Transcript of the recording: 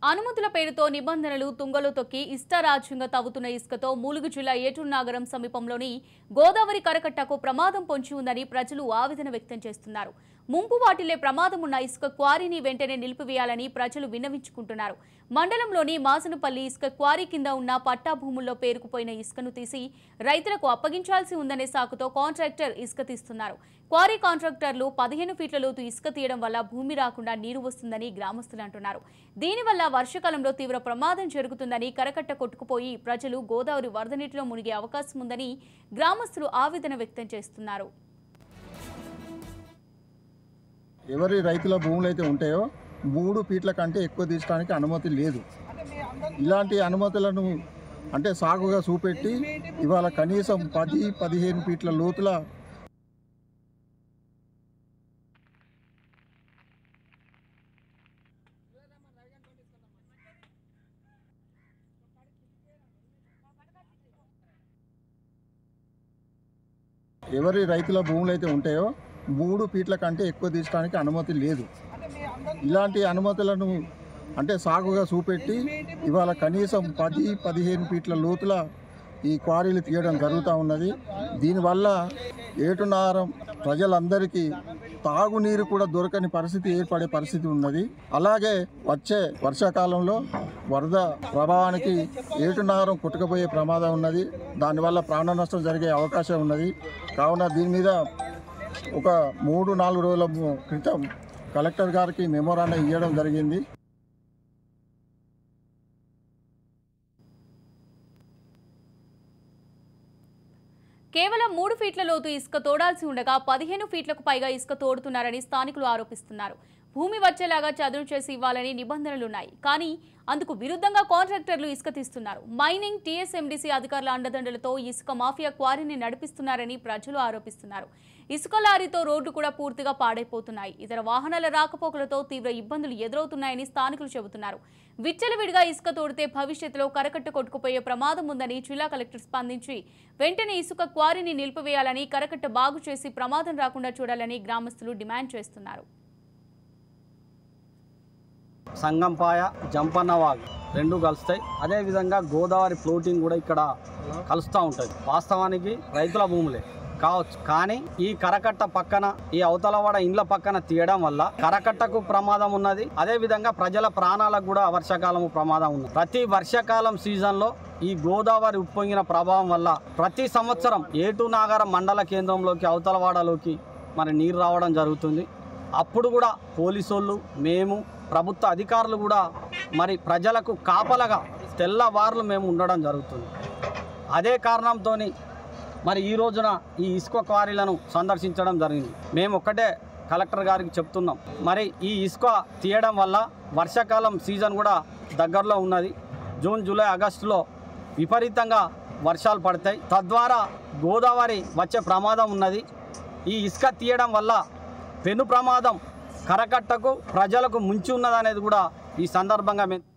అనుమతుల పేరుతో నిబంధనలు తుంగలో తొక్కి ఇష్టారాజ్యంగా తవ్వుతున్న ఇసుకతో మూలుగు జిల్లా ఏటూరు నాగరం సమీపంలోని గోదావరి కరకట్టకు ప్రమాదం పొంచి ఉందని ప్రజలు ఆవేదన వ్యక్తం చేస్తున్నారు ముంపు వాటిల్లే ప్రమాదం ఉన్న ఇసుక క్వారీని వెంటనే నిలిపివేయాలని ప్రజలు విన్నవించుకుంటున్నారు మండలంలోని మాసనపల్లి ఇసుక క్వారీ కింద ఉన్న పట్టా భూముల్లో పేరుకుపోయిన ఇసుకను తీసి రైతులకు అప్పగించాల్సి ఉందనే సాకుతో కాంట్రాక్టర్ ఇసుక తీస్తున్నారు క్వారీ కాంట్రాక్టర్లు పదిహేను ఫీట్ల లోతు ఇసుక తీయడం వల్ల భూమి రాకుండా నీరు వస్తుందని గ్రామస్తులు అంటున్నారు దీనివల్ల వర్షాకాలంలో తీవ్ర ప్రమాదం జరుగుతుందని కరకట్ట కొట్టుకుపోయి ప్రజలు గోదావరి వరద నీటిలో మునిగే అవకాశం ఉందని గ్రామస్తులు ఆవేదన వ్యక్తం చేస్తున్నారు ఎవరి రైతుల భూములు అయితే ఉంటాయో మూడు ఫీట్ల కంటే ఎక్కువ తీసడానికి అనుమతి లేదు ఇలాంటి అనుమతులను అంటే సాగుగా చూపెట్టి ఇవాళ కనీసం పది పదిహేను ఫీట్ల లోతుల ఎవరి రైతుల భూములు అయితే ఉంటాయో మూడు ఫీట్ల కంటే ఎక్కువ తీసడానికి అనుమతి లేదు ఇలాంటి అనుమతులను అంటే సాగుగా చూపెట్టి ఇవాళ కనీసం పది పదిహేను ఫీట్ల లోతుల ఈ క్వారీలు తీయడం జరుగుతూ ఉన్నది దీనివల్ల ఏటునారం ప్రజలందరికీ తాగునీరు కూడా దొరకని పరిస్థితి ఏర్పడే పరిస్థితి ఉన్నది అలాగే వచ్చే వర్షాకాలంలో వరద ప్రభావానికి ఏటునారం కొట్టుకుపోయే ప్రమాదం ఉన్నది దానివల్ల ప్రాణ నష్టం జరిగే అవకాశం ఉన్నది కావున దీని మీద ఒక మూడు నాలుగు రోజుల క్రితం కలెక్టర్ గారికి మెమోరాండం ఇవ్వడం జరిగింది కేవలం మూడు ఫీట్ల లోతు ఇసుక తోడాల్సి ఉండగా పదిహేను ఫీట్లకు పైగా ఇసుక తోడుతున్నారని స్థానికులు ఆరోపిస్తున్నారు భూమి వచ్చేలాగా చదును చేసి ఇవ్వాలని నిబంధనలున్నాయి కానీ అందుకు విరుద్ధంగా కాంట్రాక్టర్లు ఇసుక తీస్తున్నారు మైనింగ్ టీఎస్ఎండిసి అధికారుల అండదండలతో ఇసుక మాఫియా క్వారీని నడిపిస్తున్నారని ప్రజలు ఆరోపిస్తున్నారు ఇసుక లారీతో రోడ్డు కూడా పూర్తిగా పాడైపోతున్నాయి ఇతర వాహనాల రాకపోకలతో తీవ్ర ఇబ్బందులు ఎదురవుతున్నాయని స్థానికులు చెబుతున్నారు విచ్చలవిడిగా ఇసుక తోడితే భవిష్యత్తులో కరకట్ట కొట్టుకుపోయే ప్రమాదం ఉందని జిల్లా కలెక్టర్ స్పందించి వెంటనే ఇసుక క్వారీని నిలిపివేయాలని కరకట్ట బాగు చేసి ప్రమాదం రాకుండా చూడాలని గ్రామస్తులు డిమాండ్ చేస్తున్నారు సంగంపాయ జంపన్నవాగ్ రెండు కలుస్తాయి అదేవిధంగా గోదావరి ఫ్లోటింగ్ కూడా ఇక్కడ కలుస్తూ ఉంటుంది వాస్తవానికి రైతుల భూములే కావచ్చు కానీ ఈ కరకట్ట పక్కన ఈ అవతలవాడ ఇండ్ల పక్కన తీయడం వల్ల కరకట్టకు ప్రమాదం ఉన్నది అదేవిధంగా ప్రజల ప్రాణాలకు కూడా వర్షాకాలం ప్రమాదం ఉన్నది ప్రతి వర్షాకాలం సీజన్లో ఈ గోదావరి ఉప్పొంగిన ప్రభావం వల్ల ప్రతి సంవత్సరం ఏటు నాగరం మండల కేంద్రంలోకి అవతలవాడలోకి మరి నీరు రావడం జరుగుతుంది అప్పుడు కూడా పోలీసోళ్ళు మేము ప్రభుత్వ అధికారులు కూడా మరి ప్రజలకు కాపలగా తెల్లవారులు మేము ఉండడం జరుగుతుంది అదే కారణంతో మరి ఈ రోజున ఈ ఇసుక క్వారీలను సందర్శించడం జరిగింది మేము ఒక్కటే కలెక్టర్ గారికి చెప్తున్నాం మరి ఈ ఇసుక తీయడం వల్ల వర్షాకాలం సీజన్ కూడా దగ్గరలో ఉన్నది జూన్ జూలై ఆగస్టులో విపరీతంగా వర్షాలు పడతాయి తద్వారా గోదావరి వచ్చే ప్రమాదం ఉన్నది ఈ ఇసుక తీయడం వల్ల పెను ప్రమాదం కరకట్టకు ప్రజలకు ముంచి ఉన్నదనేది కూడా ఈ సందర్భంగా మేము